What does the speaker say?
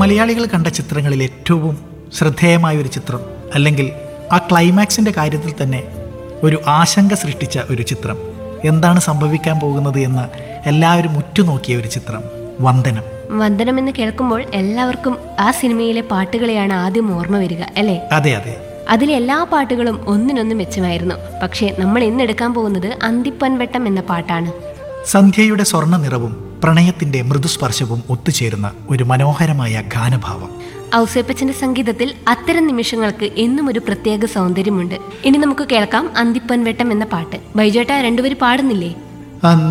മലയാളികൾ കണ്ട ചിത്രങ്ങളിൽ ഏറ്റവും ശ്രദ്ധേയമായ ഒരു ചിത്രം അല്ലെങ്കിൽ ആ ക്ലൈമാക്സിൻ്റെ കാര്യത്തിൽ തന്നെ ഒരു ആശങ്ക സൃഷ്ടിച്ച ഒരു ചിത്രം എന്താണ് സംഭവിക്കാൻ പോകുന്നത് എന്ന് എല്ലാവരും ഉറ്റുനോക്കിയ ഒരു ചിത്രം വന്ദനം വന്ദനം എന്ന് കേൾക്കുമ്പോൾ എല്ലാവർക്കും ആ സിനിമയിലെ പാട്ടുകളെയാണ് ആദ്യം ഓർമ്മ വരിക അല്ലേ അതെ അതെ അതിലെ എല്ലാ പാട്ടുകളും ഒന്നിനൊന്ന് മെച്ചമായിരുന്നു പക്ഷേ നമ്മൾ ഇന്ന് എടുക്കാൻ പോകുന്നത് അന്തിപ്പൻവട്ടം എന്ന പാട്ടാണ് സന്ധ്യയുടെ സ്വർണ്ണ നിറവും പ്രണയത്തിന്റെ മൃദുസ്പർശവും ഒത്തുചേരുന്ന ഒരു മനോഹരമായ ഗാനഭാവം ഔസേപ്പച്ചന്റെ സംഗീതത്തിൽ അത്തരം നിമിഷങ്ങൾക്ക് എന്നും ഒരു പ്രത്യേക സൗന്ദര്യമുണ്ട് ഇനി നമുക്ക് കേൾക്കാം അന്തിപ്പൻവട്ടം എന്ന പാട്ട് ബൈജേട്ട രണ്ടുപേര് പാടുന്നില്ലേ അന്ന്